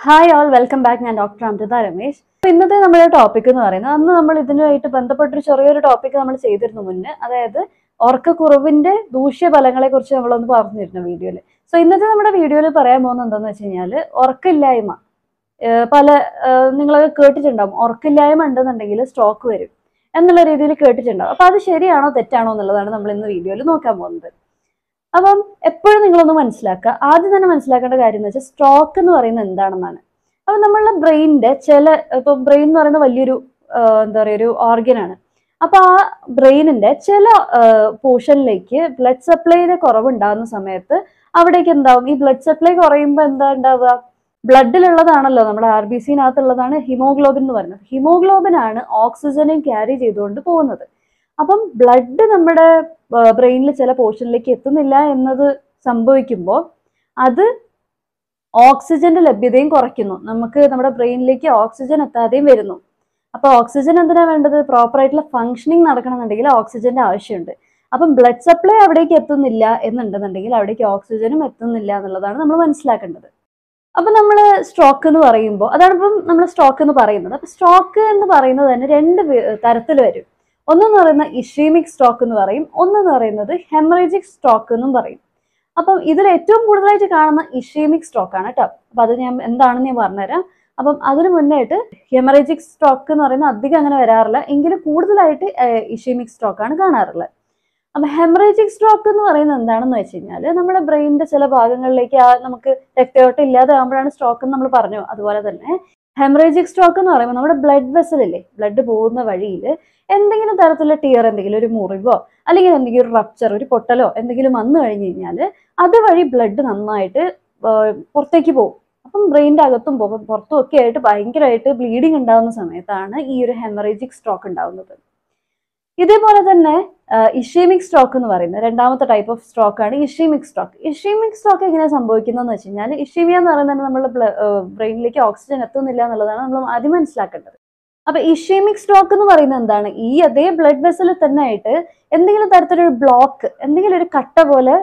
hi all welcome back ഞാൻ doctor Amritha Ramesh അപ്പൊ ഇന്നത്തെ നമ്മുടെ ടോപ്പിക് എന്ന് പറയുന്നത് അന്ന് നമ്മൾ ഇതിനുമായിട്ട് ബന്ധപ്പെട്ടൊരു ചെറിയൊരു ടോപ്പിക് നമ്മൾ ചെയ്തിരുന്നു മുന്നേ അതായത് ഉറക്കക്കുറവിന്റെ ദൂഷ്യഫലങ്ങളെ കുറിച്ച് നമ്മളൊന്ന് പറഞ്ഞിരുന്നു വീഡിയോയിൽ സോ ഇന്നത്തെ നമ്മുടെ വീഡിയോയിൽ പറയാൻ പോകുന്നത് എന്താണെന്ന് വെച്ച് കഴിഞ്ഞാൽ ഉറക്കമില്ലായ്മ ഏഹ് പല നിങ്ങളൊക്കെ കേട്ടിട്ടുണ്ടാവും ഉറക്കമില്ലായ്മ ഉണ്ടെന്നുണ്ടെങ്കിൽ സ്ട്രോക്ക് വരും എന്നുള്ള രീതിയിൽ കേട്ടിട്ടുണ്ടാവും അപ്പൊ അത് ശരിയാണോ തെറ്റാണോ എന്നുള്ളതാണ് നമ്മൾ ഇന്ന് വീഡിയോയിൽ നോക്കാൻ പോകുന്നത് അപ്പം എപ്പോഴും നിങ്ങളൊന്ന് മനസ്സിലാക്കുക ആദ്യം തന്നെ മനസ്സിലാക്കേണ്ട കാര്യം എന്ന് വെച്ചാൽ സ്ട്രോക്ക് എന്ന് പറയുന്നത് എന്താണെന്നാണ് അപ്പം നമ്മളുടെ ബ്രെയിനിന്റെ ചില ഇപ്പൊ ബ്രെയിൻ എന്ന് പറയുന്ന വലിയൊരു ആഹ് എന്താ പറയുക ഒരു ഓർഗനാണ് അപ്പൊ ആ ബ്രെയിനിന്റെ ചില പോർഷനിലേക്ക് ബ്ലഡ് സപ്ലൈയുടെ കുറവുണ്ടാകുന്ന സമയത്ത് അവിടേക്ക് എന്താവും ഈ ബ്ലഡ് സപ്ലൈ കുറയുമ്പോൾ എന്താ ഉണ്ടാവുക ബ്ലഡിലുള്ളതാണല്ലോ നമ്മുടെ ആർ ബി സിനകത്തുള്ളതാണ് ഹിമോഗ്ലോബിൻ എന്ന് പറയുന്നത് ഹിമോഗ്ലോബിൻ ആണ് ഓക്സിജനെ ക്യാരി ചെയ്തുകൊണ്ട് പോകുന്നത് അപ്പം ബ്ലഡ് നമ്മുടെ ബ്രെയിനിൽ ചില പോർഷനിലേക്ക് എത്തുന്നില്ല എന്നത് സംഭവിക്കുമ്പോൾ അത് ഓക്സിജന്റെ ലഭ്യതയും കുറയ്ക്കുന്നു നമുക്ക് നമ്മുടെ ബ്രെയിനിലേക്ക് ഓക്സിജൻ എത്താതെയും വരുന്നു അപ്പൊ ഓക്സിജൻ എന്തിനാ വേണ്ടത് പ്രോപ്പർ ആയിട്ടുള്ള ഫങ്ഷനിങ് നടക്കണമെന്നുണ്ടെങ്കിൽ ഓക്സിജന്റെ ആവശ്യമുണ്ട് അപ്പം ബ്ലഡ് സപ്ലൈ അവിടേക്ക് എത്തുന്നില്ല എന്നുണ്ടെന്നുണ്ടെങ്കിൽ അവിടേക്ക് ഓക്സിജനും എത്തുന്നില്ല എന്നുള്ളതാണ് നമ്മൾ മനസ്സിലാക്കേണ്ടത് അപ്പൊ നമ്മൾ സ്ട്രോക്ക് എന്ന് പറയുമ്പോൾ അതാണ് ഇപ്പം നമ്മൾ സ്ട്രോക്ക് എന്ന് പറയുന്നത് അപ്പൊ സ്ട്രോക്ക് എന്ന് പറയുന്നത് തന്നെ രണ്ട് തരത്തിൽ വരും ഒന്നെന്ന് പറയുന്നത് ഇഷീമിക് സ്ട്രോക്ക് എന്ന് പറയും ഒന്നെന്ന് പറയുന്നത് ഹെമറേജിക് സ്ട്രോക്ക് എന്നും പറയും അപ്പം ഇതിൽ ഏറ്റവും കൂടുതലായിട്ട് കാണുന്ന ഇഷീമിക് സ്ട്രോക്ക് ആണ് കേട്ടോ അപ്പൊ അത് ഞാൻ എന്താണെന്ന് ഞാൻ പറഞ്ഞുതരാം അപ്പം അതിനു മുന്നായിട്ട് ഹെമറേജിക് സ്ട്രോക്ക് എന്ന് പറയുന്നത് അധികം അങ്ങനെ വരാറില്ല എങ്കിലും കൂടുതലായിട്ട് ഇഷീമിക് സ്ട്രോക്ക് ആണ് കാണാറുള്ളത് അപ്പൊ ഹെമറേജിക് സ്ട്രോക്ക് എന്ന് പറയുന്നത് എന്താണെന്ന് വെച്ച് കഴിഞ്ഞാൽ നമ്മുടെ ബ്രെയിനിന്റെ ചില ഭാഗങ്ങളിലേക്ക് ആ നമുക്ക് രക്തയോട്ടം ഇല്ലാതെ ആകുമ്പോഴാണ് സ്ട്രോക്ക് എന്ന് നമ്മൾ പറഞ്ഞു അതുപോലെ തന്നെ ഹെമറേജിക് സ്ട്രോക്ക് എന്ന് പറയുമ്പോൾ നമ്മുടെ ബ്ലഡ് വെസലില്ലേ ബ്ലഡ് പോകുന്ന വഴിയിൽ എന്തെങ്കിലും തരത്തിലുള്ള ടിയർ എന്തെങ്കിലും ഒരു മുറിവോ അല്ലെങ്കിൽ എന്തെങ്കിലും ഒരു റപ്ചർ ഒരു പൊട്ടലോ എന്തെങ്കിലും വന്നു കഴിഞ്ഞു കഴിഞ്ഞാൽ അതുവഴി ബ്ലഡ് നന്നായിട്ട് പുറത്തേക്ക് പോകും അപ്പം ബ്രെയിനിന്റെ അകത്തും പോകും പുറത്തും ഒക്കെ ആയിട്ട് ഭയങ്കരമായിട്ട് ബ്ലീഡിങ് ഉണ്ടാകുന്ന സമയത്താണ് ഈ ഒരു ഹെമറേജിക് സ്ട്രോക്ക് ഉണ്ടാകുന്നത് ഇതേപോലെ തന്നെ ഇഷീമിക് സ്ട്രോക്ക് എന്ന് പറയുന്നത് രണ്ടാമത്തെ ടൈപ്പ് ഓഫ് സ്ട്രോക്ക് ആണ് ഇഷീമിക് സ്ട്രോക്ക് ഇഷീമിക് സ്ട്രോക്ക് എങ്ങനെയാണ് സംഭവിക്കുന്നതെന്ന് വെച്ച് കഴിഞ്ഞാൽ ഇഷീമിയ എന്ന് പറയുന്നത് നമ്മുടെ ബ്രെയിനിലേക്ക് ഓക്സിജൻ എത്തുന്നില്ല എന്നുള്ളതാണ് നമ്മൾ ആദ്യം മനസ്സിലാക്കേണ്ടത് അപ്പൊ ഇഷീമിക് സ്ട്രോക്ക് എന്ന് പറയുന്നത് എന്താണ് ഈ അതേ ബ്ലഡ് വെസലിൽ തന്നെ ആയിട്ട് എന്തെങ്കിലും തരത്തിലൊരു ബ്ലോക്ക് എന്തെങ്കിലും ഒരു കട്ട പോലെ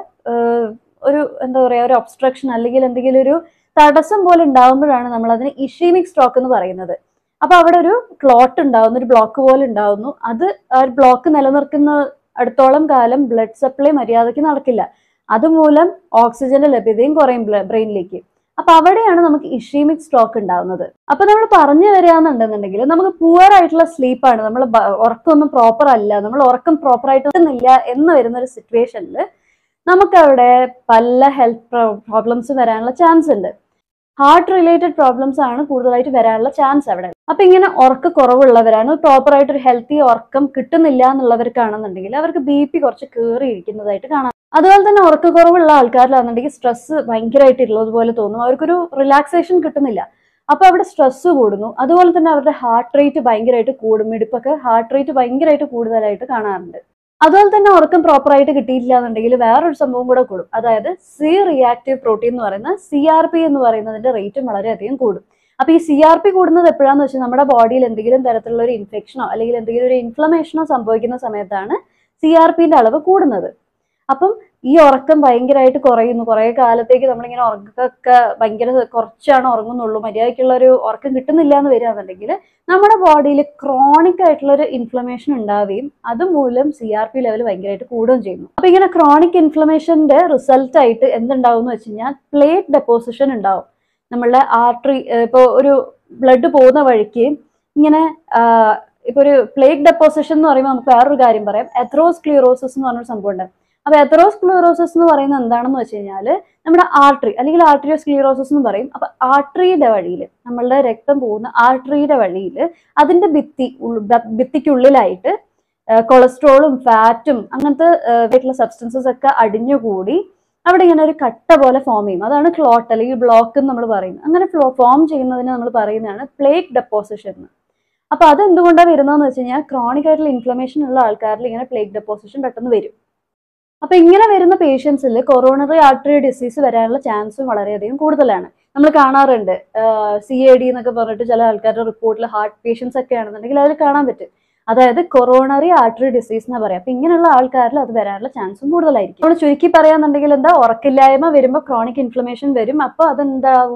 ഒരു എന്താ പറയാ ഒരു ഒബ്സ്ട്രക്ഷൻ അല്ലെങ്കിൽ എന്തെങ്കിലും ഒരു തടസ്സം പോലെ ഉണ്ടാകുമ്പോഴാണ് നമ്മൾ അതിന് ഇഷീമിക് സ്ട്രോക്ക് എന്ന് പറയുന്നത് അപ്പൊ അവിടെ ഒരു ക്ലോട്ട് ഉണ്ടാവുന്നു ഒരു ബ്ലോക്ക് പോലെ ഉണ്ടാവുന്നു അത് ആ ഒരു ബ്ലോക്ക് നിലനിർത്തുന്ന അടുത്തോളം കാലം ബ്ലഡ് സപ്ലൈ മര്യാദയ്ക്ക് നടക്കില്ല അതുമൂലം ഓക്സിജന്റെ ലഭ്യതയും കുറയും ബ്രെയിനിലേക്ക് അപ്പൊ അവിടെയാണ് നമുക്ക് ഇഷീമിക് സ്ട്രോക്ക് ഉണ്ടാവുന്നത് അപ്പൊ നമ്മൾ പറഞ്ഞു വരികയാണെന്നുണ്ടെന്നുണ്ടെങ്കിൽ നമുക്ക് പുവർ ആയിട്ടുള്ള സ്ലീപ്പാണ് നമ്മൾ ഉറക്കമൊന്നും പ്രോപ്പർ അല്ല നമ്മൾ ഉറക്കം പ്രോപ്പർ ആയിട്ട് കിട്ടുന്നില്ല എന്ന് വരുന്ന ഒരു സിറ്റുവേഷനിൽ നമുക്ക് അവിടെ പല ഹെൽത്ത് പ്രോബ്ലംസ് വരാനുള്ള ചാൻസ് ഉണ്ട് ഹാർട്ട് റിലേറ്റഡ് പ്രോബ്ലംസ് ആണ് കൂടുതലായിട്ട് വരാനുള്ള ചാൻസ് അവിടെ അപ്പൊ ഇങ്ങനെ ഉറക്ക കുറവുള്ളവരാണ് പ്രോപ്പർ ആയിട്ട് ഒരു ഹെൽത്തി ഉറക്കം കിട്ടുന്നില്ല എന്നുള്ളവർക്കാണെന്നുണ്ടെങ്കിൽ അവർക്ക് ബി പി കുറച്ച് കയറിയിരിക്കുന്നതായിട്ട് കാണാം അതുപോലെ തന്നെ ഉറക്കക്കുറവുള്ള ആൾക്കാരിലാണെന്നുണ്ടെങ്കിൽ സ്ട്രെസ് ഭയങ്കരമായിട്ട് ഉള്ളതുപോലെ തോന്നും അവർക്കൊരു റിലാക്സേഷൻ കിട്ടുന്നില്ല അപ്പൊ അവിടെ സ്ട്രെസ് കൂടുന്നു അതുപോലെ തന്നെ അവരുടെ ഹാർട്ട് റേറ്റ് ഭയങ്കരമായിട്ട് കൂടും ഇടുപ്പൊക്കെ ഹാർട്ട് റേറ്റ് ഭയങ്കരമായിട്ട് കൂടുതലായിട്ട് കാണാറുണ്ട് അതുപോലെ തന്നെ ഉറക്കം പ്രോപ്പർ ആയിട്ട് കിട്ടിയില്ല എന്നുണ്ടെങ്കിൽ വേറൊരു സംഭവം കൂടെ കൂടും അതായത് സി റിയാക്റ്റീവ് പ്രോട്ടീൻ എന്ന് പറയുന്ന സി ആർ പി എന്ന് പറയുന്നതിന്റെ റേറ്റും വളരെയധികം കൂടും അപ്പൊ ഈ സി ആർ പി കൂടുന്നത് എപ്പോഴാന്ന് വെച്ചാൽ നമ്മുടെ ബോഡിയിൽ എന്തെങ്കിലും തരത്തിലുള്ള ഒരു ഇൻഫെക്ഷനോ അല്ലെങ്കിൽ എന്തെങ്കിലും ഒരു ഇൻഫ്ലമേഷനോ സംഭവിക്കുന്ന സമയത്താണ് സി ആർ പിന്റെ അളവ് കൂടുന്നത് അപ്പം ഈ ഉറക്കം ഭയങ്കരമായിട്ട് കുറയുന്നു കുറെ കാലത്തേക്ക് നമ്മളിങ്ങനെ ഉറക്കമൊക്കെ ഭയങ്കര കുറച്ചാണ് ഉറങ്ങുന്നുള്ളൂ മര്യാദയ്ക്കുള്ള ഒരു ഉറക്കം കിട്ടുന്നില്ല എന്ന് വരികയാണെന്നുണ്ടെങ്കിൽ നമ്മുടെ ബോഡിയിൽ ക്രോണിക് ആയിട്ടുള്ള ഒരു ഇൻഫ്ലമേഷൻ ഉണ്ടാവുകയും അതുമൂലം സി ആർ പി ലെവൽ ഭയങ്കരമായിട്ട് കൂടുകയും ചെയ്യുന്നു അപ്പൊ ഇങ്ങനെ ക്രോണിക് ഇൻഫ്ലമേഷന്റെ റിസൾട്ട് ആയിട്ട് എന്തുണ്ടാവും എന്ന് വെച്ച് കഴിഞ്ഞാൽ പ്ലേറ്റ് ഡെപ്പോസിഷൻ ഉണ്ടാവും നമ്മളുടെ ആർട്ടറി ഇപ്പോൾ ഒരു ബ്ലഡ് പോകുന്ന വഴിക്ക് ഇങ്ങനെ ഇപ്പൊ ഒരു പ്ലേറ്റ് ഡെപ്പോസിഷൻ എന്ന് പറയുമ്പോൾ നമുക്ക് വേറൊരു കാര്യം പറയാം എത്രോസ്ക്ലിയറോസിസ് എന്ന് പറഞ്ഞൊരു സംഭവം ഉണ്ട് അപ്പൊ എത്രോസ്ക്ലിയറോസിസ് എന്ന് പറയുന്നത് എന്താണെന്ന് വെച്ച് കഴിഞ്ഞാൽ നമ്മുടെ ആർട്ടറി അല്ലെങ്കിൽ ആർട്ടറിയോസ്ക്ലിയറോസിസ് എന്ന് പറയും അപ്പൊ ആർട്ടറിയുടെ വഴിയിൽ നമ്മളുടെ രക്തം പോകുന്ന ആർട്ടറിയുടെ വഴിയിൽ അതിന്റെ ഭിത്തി ഭിത്തിക്കുള്ളിലായിട്ട് കൊളസ്ട്രോളും ഫാറ്റും അങ്ങനത്തെ ആയിട്ടുള്ള സബ്സ്റ്റൻസസ് ഒക്കെ അടിഞ്ഞുകൂടി അവിടെ ഇങ്ങനെ ഒരു കട്ട പോലെ ഫോം ചെയ്യും അതാണ് ക്ലോട്ട് അല്ലെങ്കിൽ ബ്ലോക്ക് എന്ന് നമ്മൾ പറയുന്നത് അങ്ങനെ ഫോം ചെയ്യുന്നതിന് നമ്മൾ പറയുന്നതാണ് പ്ലേറ്റ് ഡെപ്പോസിഷൻ എന്ന് അപ്പൊ അത് എന്തുകൊണ്ടാണ് വരുന്നതെന്ന് വെച്ച് കഴിഞ്ഞാൽ ക്രോണിക് ആയിട്ടുള്ള ഇൻഫ്ലമേഷൻ ഉള്ള ആൾക്കാരിൽ ഇങ്ങനെ പ്ലേറ്റ് ഡെപ്പോസിഷൻ പെട്ടെന്ന് വരും അപ്പൊ ഇങ്ങനെ വരുന്ന പേഷ്യൻസിൽ കൊറോണറി ആർട്ടറി ഡിസീസ് വരാനുള്ള ചാൻസും വളരെയധികം കൂടുതലാണ് നമ്മൾ കാണാറുണ്ട് സി എ ഡി എന്നൊക്കെ പറഞ്ഞിട്ട് ചില ആൾക്കാരുടെ റിപ്പോർട്ടിൽ ഹാർട്ട് പേഷ്യൻസ് ഒക്കെ ആണെന്നുണ്ടെങ്കിൽ അതിൽ കാണാൻ പറ്റും അതായത് കൊറോണറി ആർട്ടറി ഡിസീസ് എന്ന് പറയാം അപ്പൊ ഇങ്ങനെയുള്ള ആൾക്കാരിൽ അത് വരാനുള്ള ചാൻസും കൂടുതലായിരിക്കും നമ്മൾ ചുരുക്കി പറയാന്നുണ്ടെങ്കിൽ എന്താ ഉറക്കില്ലായ്മ വരുമ്പോൾ ക്രോണിക് ഇൻഫ്ലമേഷൻ വരും അപ്പോൾ അതെന്താവും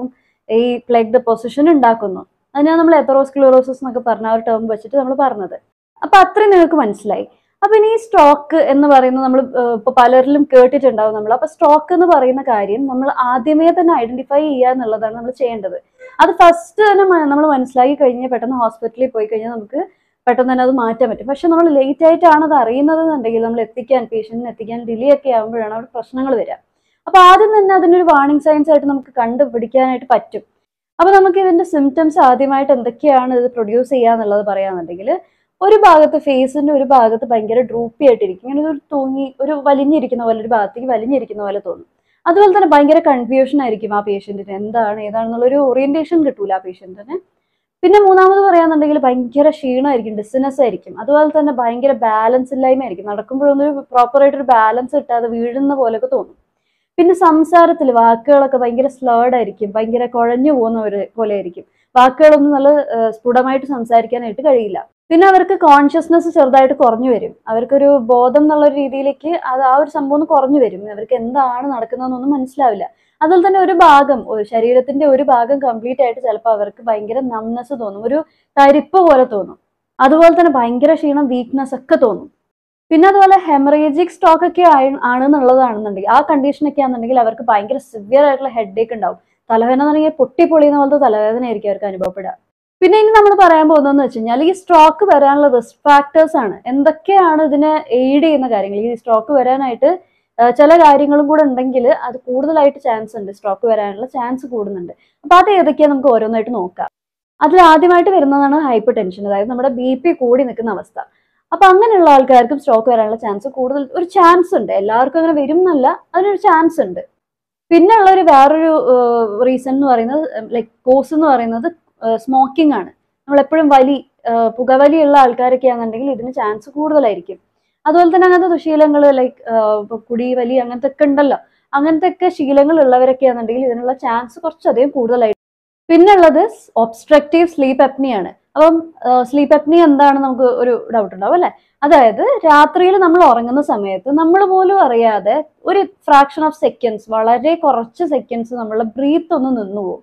ഈ പ്ലേഗ് ഡെപ്പോസിഷൻ ഉണ്ടാക്കുന്നു അതിനാണ് നമ്മൾ എത്തറോസ്ക്ലിറോസിസ് എന്നൊക്കെ പറഞ്ഞ ആ ഒരു ടേം വെച്ചിട്ട് നമ്മൾ പറഞ്ഞത് അപ്പൊ അത്രയും നിങ്ങൾക്ക് മനസ്സിലായി അപ്പൊ ഇനി ഈ സ്ട്രോക്ക് എന്ന് പറയുന്നത് നമ്മൾ ഇപ്പൊ പലരിലും കേട്ടിട്ടുണ്ടാവും നമ്മൾ അപ്പൊ സ്ട്രോക്ക് എന്ന് പറയുന്ന കാര്യം നമ്മൾ ആദ്യമേ തന്നെ ഐഡന്റിഫൈ ചെയ്യുക എന്നുള്ളതാണ് നമ്മൾ ചെയ്യേണ്ടത് അത് ഫസ്റ്റ് തന്നെ നമ്മൾ മനസ്സിലാക്കി കഴിഞ്ഞാൽ പെട്ടെന്ന് ഹോസ്പിറ്റലിൽ പോയി കഴിഞ്ഞാൽ നമുക്ക് പെട്ടെന്ന് തന്നെ അത് മാറ്റാൻ പറ്റും പക്ഷെ നമ്മൾ ലേറ്റ് ആയിട്ടാണ് അത് അറിയുന്നത് എന്നുണ്ടെങ്കിൽ നമ്മൾ എത്തിക്കാൻ പേഷ്യന്റിന് എത്തിക്കാൻ ഡിലേ ഒക്കെ ആകുമ്പോഴാണ് അവിടെ പ്രശ്നങ്ങൾ വരിക അപ്പൊ ആദ്യം തന്നെ അതിനൊരു വാർണിംഗ് സയൻസ് ആയിട്ട് നമുക്ക് കണ്ടുപിടിക്കാനായിട്ട് പറ്റും അപ്പൊ നമുക്ക് ഇതിന്റെ സിംറ്റംസ് ആദ്യമായിട്ട് എന്തൊക്കെയാണ് ഇത് പ്രൊഡ്യൂസ് ചെയ്യാന്നുള്ളത് പറയാന്നുണ്ടെങ്കിൽ ഒരു ഭാഗത്ത് ഫേസിന്റെ ഒരു ഭാഗത്ത് ഭയങ്കര ഡ്രൂപ്പി ആയിട്ടിരിക്കും ഇങ്ങനെ ഒരു തൂങ്ങി ഒരു വലിഞ്ഞിരിക്കുന്ന പോലെ ഒരു ഭാഗത്തേക്ക് വലിഞ്ഞിരിക്കുന്ന പോലെ തോന്നും അതുപോലെ തന്നെ ഭയങ്കര കൺഫ്യൂഷൻ ആയിരിക്കും ആ പേഷ്യന്റിന് എന്താണ് ഏതാണെന്നുള്ള ഒരു ഓറിയന്റേഷൻ കിട്ടൂല ആ പേഷ്യന്റിന് പിന്നെ മൂന്നാമത് പറയാന്നുണ്ടെങ്കിൽ ഭയങ്കര ക്ഷീണമായിരിക്കും ഡിസ്നെസ് ആയിരിക്കും അതുപോലെ തന്നെ ഭയങ്കര ബാലൻസ് ഇല്ലായ്മ ആയിരിക്കും നടക്കുമ്പോഴൊന്നും ഒരു പ്രോപ്പർ ആയിട്ട് ഒരു ബാലൻസ് കിട്ടാതെ വീഴുന്ന പോലെയൊക്കെ തോന്നും പിന്നെ സംസാരത്തിൽ വാക്കുകളൊക്കെ ഭയങ്കര സ്ലേർഡ് ആയിരിക്കും ഭയങ്കര കുഴഞ്ഞു പോകുന്ന ഒരു പോലെ ആയിരിക്കും വാക്കുകളൊന്നും നല്ല ഏഹ്, സ്ഫുടമായിട്ട് സംസാരിക്കാനായിട്ട് കഴിയില്ല പിന്നെ അവർക്ക് കോൺഷ്യസ്നെസ് ചെറുതായിട്ട് കുറഞ്ഞു വരും അവർക്കൊരു ബോധം എന്നുള്ള ഒരു രീതിയിലേക്ക് അത് ആ ഒരു സംഭവം ഒന്ന് കുറഞ്ഞു വരും അവർക്ക് എന്താണ് നടക്കുന്നതെന്നൊന്നും മനസ്സിലാവില്ല അതുപോലെ തന്നെ ഒരു ഭാഗം ഒരു ശരീരത്തിന്റെ ഒരു ഭാഗം കംപ്ലീറ്റ് ആയിട്ട് ചിലപ്പോൾ അവർക്ക് ഭയങ്കര നംനെസ് തോന്നും ഒരു തരിപ്പ് പോലെ തോന്നും അതുപോലെ തന്നെ ഭയങ്കര ക്ഷീണം വീക്ക്നെസ് ഒക്കെ തോന്നും പിന്നെ അതുപോലെ ഹെമറേജിക് സ്ട്രോക്ക് ഒക്കെ ആയി- ആണെന്നുള്ളതാണെന്നുണ്ടെങ്കിൽ ആ കണ്ടീഷൻ ഒക്കെ ആണെന്നുണ്ടെങ്കിൽ അവർക്ക് ഭയങ്കര സിവിയർ ആയിട്ടുള്ള ഹെഡ് ഏക്ക് ഉണ്ടാവും തലവേദന എന്ന് പറഞ്ഞാൽ പൊട്ടിപ്പൊളിയുന്ന പോലത്തെ തലവേദന ആയിരിക്കും അവർക്ക് അനുഭവപ്പെടുക പിന്നെ ഇനി നമ്മൾ പറയാൻ പോകുന്നതെന്ന് വെച്ച് കഴിഞ്ഞാൽ ഈ സ്ട്രോക്ക് വരാനുള്ള റിസ്ക് ഫാക്ടേഴ്സ് ആണ് എന്തൊക്കെയാണ് ഇതിനെ എയ്ഡ് ചെയ്യുന്ന കാര്യങ്ങൾ ഈ സ്ട്രോക്ക് വരാനായിട്ട് ആ, ചില കാര്യങ്ങളും കൂടെ ഉണ്ടെങ്കിൽ അത് കൂടുതലായിട്ട് ചാൻസ് ഉണ്ട് സ്ട്രോക്ക് വരാനുള്ള ചാൻസ് കൂടുന്നുണ്ട് അപ്പൊ അത് ഏതൊക്കെയാ നമുക്ക് ഓരോന്നായിട്ട് നോക്കാം അതിൽ ആദ്യമായിട്ട് വരുന്നതാണ് ഹൈപ്പർ ടെൻഷൻ അതായത് നമ്മുടെ ബി പി കൂടി നിൽക്കുന്ന അവസ്ഥ അപ്പൊ അങ്ങനെയുള്ള ആൾക്കാർക്കും സ്ട്രോക്ക് വരാനുള്ള ചാൻസ് കൂടുതൽ ഒരു ചാൻസ് ഉണ്ട് എല്ലാവർക്കും അങ്ങനെ വരും എന്നല്ല അതിനൊരു ചാൻസ് ഉണ്ട് പിന്നെ ഉള്ള ഒരു വേറൊരു റീസൺ എന്ന് പറയുന്നത് ലൈക്ക് കോസ് എന്ന് പറയുന്നത് സ്മോക്കിംഗ് ആണ് നമ്മൾ എപ്പോഴും വലി ഏഹ് പുകവലിയുള്ള ആൾക്കാരൊക്കെ ആണെന്നുണ്ടെങ്കിൽ ഇതിന് ചാൻസ് കൂടുതലായിരിക്കും അതുപോലെ തന്നെ അങ്ങനത്തെ ദുശീലങ്ങൾ ലൈക്ക് കുടി വലി അങ്ങനത്തെ ഒക്കെ ഉണ്ടല്ലോ അങ്ങനത്തെ ഒക്കെ ശീലങ്ങൾ ഉള്ളവരൊക്കെ ആണെന്നുണ്ടെങ്കിൽ ഇതിനുള്ള ചാൻസ് കുറച്ചധികം കൂടുതലായിരിക്കും പിന്നെ ഉള്ളത് ഒബ്സ്ട്രക്റ്റീവ് സ്ലീപ്പ് അപ്നിയാണ് അപ്പം സ്ലീപ്പ് അപ്നി എന്താണ് നമുക്ക് ഒരു ഡൗട്ട് ഉണ്ടാവും അല്ലെ അതായത് രാത്രിയിൽ നമ്മൾ ഉറങ്ങുന്ന സമയത്ത് നമ്മൾ പോലും അറിയാതെ ഒരു ഫ്രാക്ഷൻ ഓഫ് സെക്കൻഡ്സ് വളരെ കുറച്ച് സെക്കൻഡ്സ് നമ്മളെ ബ്രീത്ത് ഒന്ന് നിന്നു പോകും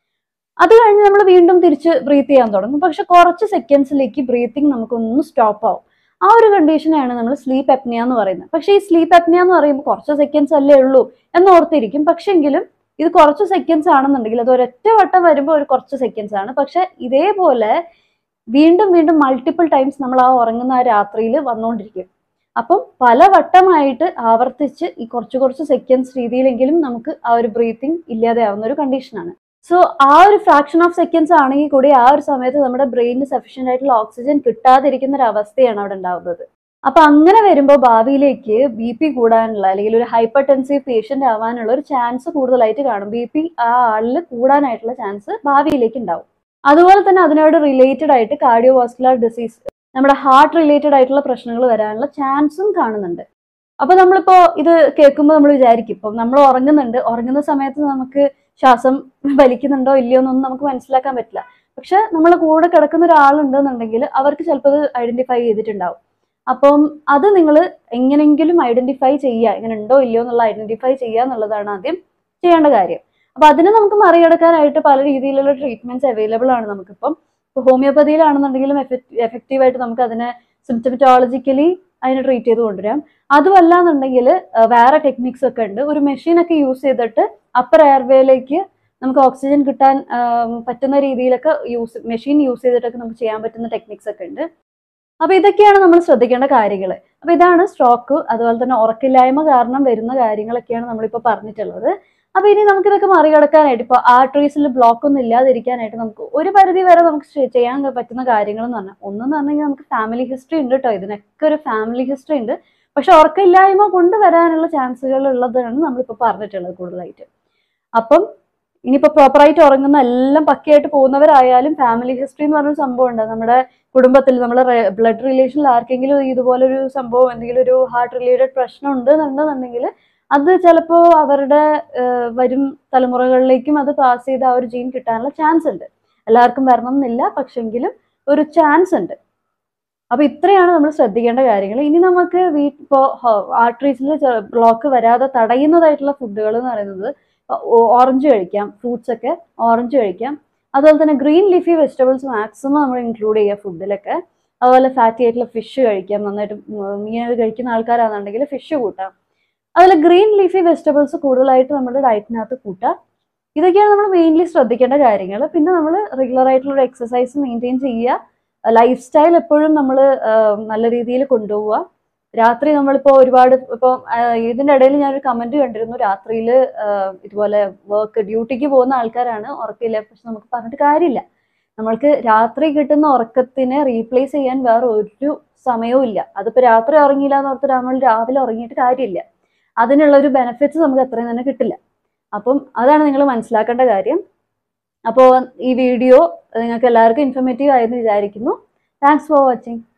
അത് കഴിഞ്ഞ് നമ്മൾ വീണ്ടും തിരിച്ച് ബ്രീത്ത് ചെയ്യാൻ തുടങ്ങും പക്ഷെ കുറച്ച് സെക്കൻഡ്സിലേക്ക് ബ്രീത്തിങ് നമുക്കൊന്ന് സ്റ്റോപ്പ് ആവും ആ ഒരു കണ്ടീഷനാണ് നമ്മൾ സ്ലീപ്പ് അപ്നിയ എന്ന് പറയുന്നത് പക്ഷേ ഈ സ്ലീപ്പ് അപ്നിയ എന്ന് പറയുമ്പോൾ കുറച്ച് സെക്കൻഡ്സ് അല്ലേ ഉള്ളൂ എന്ന് ഓർത്തിരിക്കും പക്ഷെങ്കിലും ഇത് കുറച്ച് സെക്കൻഡ്സ് ആണെന്നുണ്ടെങ്കിൽ അത് ഒരൊറ്റ വട്ടം വരുമ്പോൾ ഒരു കുറച്ച് സെക്കൻഡ്സ് ആണ് പക്ഷെ ഇതേപോലെ വീണ്ടും വീണ്ടും മൾട്ടിപ്പിൾ ടൈംസ് നമ്മൾ ആ ഉറങ്ങുന്ന ആ രാത്രിയിൽ വന്നുകൊണ്ടിരിക്കും അപ്പം പല വട്ടമായിട്ട് ആവർത്തിച്ച് ഈ കുറച്ച് കുറച്ച് സെക്കൻഡ്സ് രീതിയിലെങ്കിലും നമുക്ക് ആ ഒരു ബ്രീത്തിങ് ഇല്ലാതെ ആവുന്ന ഒരു കണ്ടീഷനാണ് സോ ആ ഒരു ഫ്രാക്ഷൻ ഓഫ് സെക്കൻഡ്സ് ആണെങ്കിൽ കൂടി ആ ഒരു സമയത്ത് നമ്മുടെ ബ്രെയിനിന് സഫീഷ്യൻ്റ് ആയിട്ടുള്ള ഓക്സിജൻ കിട്ടാതിരിക്കുന്ന ഒരു അവസ്ഥയാണ് അവിടെ ഉണ്ടാവുന്നത് അപ്പൊ അങ്ങനെ വരുമ്പോൾ ഭാവിയിലേക്ക് ബി പി കൂടാനുള്ള അല്ലെങ്കിൽ ഒരു ഹൈപ്പർ ടെൻസീവ് പേഷ്യന്റ് ആവാനുള്ള ഒരു ചാൻസ് കൂടുതലായിട്ട് കാണും ബി പി ആ ആളിൽ കൂടാനായിട്ടുള്ള ചാൻസ് ഭാവിയിലേക്ക് ഉണ്ടാവും അതുപോലെ തന്നെ അതിനോട് റിലേറ്റഡ് ആയിട്ട് കാർഡിയോവാസ്കുലർ ഡിസീസ് നമ്മുടെ ഹാർട്ട് റിലേറ്റഡ് ആയിട്ടുള്ള പ്രശ്നങ്ങൾ വരാനുള്ള ചാൻസും കാണുന്നുണ്ട് അപ്പൊ നമ്മളിപ്പോ ഇത് കേൾക്കുമ്പോൾ നമ്മൾ വിചാരിക്കും ഇപ്പം നമ്മൾ ഉറങ്ങുന്നുണ്ട് ഉറങ്ങുന്ന സമയത്ത് നമുക്ക് ശ്വാസം വലിക്കുന്നുണ്ടോ ഇല്ലയോ എന്നൊന്നും നമുക്ക് മനസ്സിലാക്കാൻ പറ്റില്ല പക്ഷെ നമ്മളെ കൂടെ കിടക്കുന്ന ഒരാളുണ്ടെന്നുണ്ടെങ്കിൽ അവർക്ക് ചിലപ്പോൾ അത് ഐഡന്റിഫൈ ചെയ്തിട്ടുണ്ടാവും അപ്പം അത് നിങ്ങൾ എങ്ങനെങ്കിലും ഐഡന്റിഫൈ ചെയ്യുക ഇങ്ങനെ ഉണ്ടോ ഇല്ലയോ എന്നുള്ള ഐഡന്റിഫൈ ചെയ്യുക എന്നുള്ളതാണ് ആദ്യം ചെയ്യേണ്ട കാര്യം അപ്പൊ അതിനെ നമുക്ക് മറികടക്കാനായിട്ട് പല രീതിയിലുള്ള ട്രീറ്റ്മെന്റ്സ് അവൈലബിൾ ആണ് നമുക്കിപ്പം ഇപ്പൊ ഹോമിയോപ്പതിയിലാണെന്നുണ്ടെങ്കിലും എഫക്റ്റീവ് ആയിട്ട് നമുക്ക് അതിനെ സിംറ്റമറ്റോളജിക്കലി അതിനെ ട്രീറ്റ് ചെയ്ത് കൊണ്ടുവരാം അതുമല്ല എന്നുണ്ടെങ്കിൽ വേറെ ടെക്നിക്സ് ഒക്കെ ഉണ്ട് ഒരു മെഷീൻ ഒക്കെ യൂസ് ചെയ്തിട്ട് അപ്പർ എയർവേയിലേക്ക് നമുക്ക് ഓക്സിജൻ കിട്ടാൻ ആം, പറ്റുന്ന രീതിയിലൊക്കെ യൂസ് മെഷീൻ യൂസ് ചെയ്തിട്ടൊക്കെ നമുക്ക് ചെയ്യാൻ പറ്റുന്ന ടെക്നിക്സ് ഒക്കെ ഉണ്ട് അപ്പൊ ഇതൊക്കെയാണ് നമ്മൾ ശ്രദ്ധിക്കേണ്ട കാര്യങ്ങൾ അപ്പൊ ഇതാണ് സ്ട്രോക്ക് അതുപോലെ തന്നെ ഉറക്കില്ലായ്മ കാരണം വരുന്ന കാര്യങ്ങളൊക്കെയാണ് നമ്മളിപ്പോൾ പറഞ്ഞിട്ടുള്ളത് അപ്പൊ ഇനി നമുക്ക് ഇതൊക്കെ മറികടക്കാനായിട്ട് ഇപ്പൊ ആർട്ടറീസിൽ ബ്ലോക്ക് ഒന്നും ഇല്ലാതിരിക്കാനായിട്ട് നമുക്ക് ഒരു പരിധി വരെ നമുക്ക് ചെ- ചെയ്യാൻ പറ്റുന്ന കാര്യങ്ങൾ എന്ന് പറഞ്ഞാൽ ഒന്നെന്ന് പറഞ്ഞാൽ നമുക്ക് ഫാമിലി ഹിസ്റ്ററി ഉണ്ട് കേട്ടോ ഇതിനൊക്കെ ഒരു ഫാമിലി ഹിസ്റ്ററി ഉണ്ട് പക്ഷെ ഉറക്കമില്ലായ്മ കൊണ്ടുവരാനുള്ള ചാൻസുകൾ ഉള്ളതാണ് നമ്മളിപ്പോൾ പറഞ്ഞിട്ടുള്ളത് കൂടുതലായിട്ട് അപ്പം ഇനിയിപ്പോൾ പ്രോപ്പറായിട്ട് ഉറങ്ങുന്ന എല്ലാം പക്കയായിട്ട് പോകുന്നവരായാലും ഫാമിലി ഹിസ്റ്ററി എന്ന് പറഞ്ഞൊരു സംഭവം ഉണ്ട് നമ്മുടെ കുടുംബത്തിൽ നമ്മുടെ ബ്ലഡ് റിലേഷനിൽ ആർക്കെങ്കിലും ഇതുപോലൊരു സംഭവം എന്തെങ്കിലും ഒരു ഹാർട്ട് റിലേറ്റഡ് പ്രശ്നം ഉണ്ട് എന്നുണ്ടെന്നുണ്ടെങ്കിൽ അത് ചിലപ്പോൾ അവരുടെ ഏഹ്, വരും തലമുറകളിലേക്കും അത് പാസ് ചെയ്ത് ആ ഒരു ജീൻ കിട്ടാനുള്ള ചാൻസ് ഉണ്ട് എല്ലാവർക്കും വരണം എന്നില്ല പക്ഷെങ്കിലും ഒരു ചാൻസ് ഉണ്ട് അപ്പൊ ഇത്രയാണ് നമ്മൾ ശ്രദ്ധിക്കേണ്ട കാര്യങ്ങൾ ഇനി നമുക്ക് വീ ഇപ്പോൾ ആർട്ടറീസിൽ ബ്ലോക്ക് വരാതെ തടയുന്നതായിട്ടുള്ള ഫുഡുകൾ എന്ന് പറയുന്നത് ഓറഞ്ച് കഴിക്കാം ഫ്രൂട്ട്സ് ഒക്കെ ഓറഞ്ച് കഴിക്കാം അതുപോലെ തന്നെ ഗ്രീൻ ലീഫി വെജിറ്റബിൾസ് മാക്സിമം നമ്മൾ ഇൻക്ലൂഡ് ചെയ്യുക ഫുഡിലൊക്കെ അതുപോലെ ഫാറ്റി ആയിട്ടുള്ള ഫിഷ് കഴിക്കാം നന്നായിട്ട് മീനൊക്കെ കഴിക്കുന്ന ആൾക്കാരാണെന്നുണ്ടെങ്കിൽ ഫിഷ് കൂട്ടാം അതുപോലെ ഗ്രീൻ ലീഫി വെജിറ്റബിൾസ് കൂടുതലായിട്ട് നമ്മുടെ ഡയറ്റിനകത്ത് കൂട്ടാം ഇതൊക്കെയാണ് നമ്മൾ മെയിൻലി ശ്രദ്ധിക്കേണ്ട കാര്യങ്ങൾ പിന്നെ നമ്മൾ റെഗുലർ ആയിട്ടുള്ള ഒരു എക്സസൈസ് മെയിൻറ്റെയിൻ ചെയ്യുക ലൈഫ് സ്റ്റൈൽ എപ്പോഴും നമ്മൾ നല്ല രീതിയിൽ കൊണ്ടുപോവുക രാത്രി നമ്മളിപ്പോൾ ഒരുപാട് ഇപ്പോൾ ഇതിൻ്റെ ഇടയിൽ ഞാനൊരു കമൻറ്റ് കണ്ടിരുന്നു രാത്രിയിൽ ഇതുപോലെ വർക്ക് ഡ്യൂട്ടിക്ക് പോകുന്ന ആൾക്കാരാണ് ഉറക്കമില്ല പക്ഷെ നമുക്ക് പറഞ്ഞിട്ട് കാര്യമില്ല നമ്മൾക്ക് രാത്രി കിട്ടുന്ന ഉറക്കത്തിനെ റീപ്ലേസ് ചെയ്യാൻ വേറെ ഒരു സമയവും ഇല്ല അതിപ്പോൾ രാത്രി ഉറങ്ങിയില്ല എന്ന് ഓർത്ത് നമ്മൾ രാവിലെ ഉറങ്ങിയിട്ട് കാര്യമില്ല അതിനുള്ള ഒരു ബെനിഫിറ്റ്സ് നമുക്ക് അത്രയും തന്നെ കിട്ടില്ല അപ്പം അതാണ് നിങ്ങൾ മനസ്സിലാക്കേണ്ട കാര്യം അപ്പോൾ ഈ വീഡിയോ നിങ്ങൾക്ക് എല്ലാവർക്കും ഇൻഫർമേറ്റീവ് ആയെന്ന് വിചാരിക്കുന്നു താങ്ക്സ് ഫോർ വാച്ചിങ്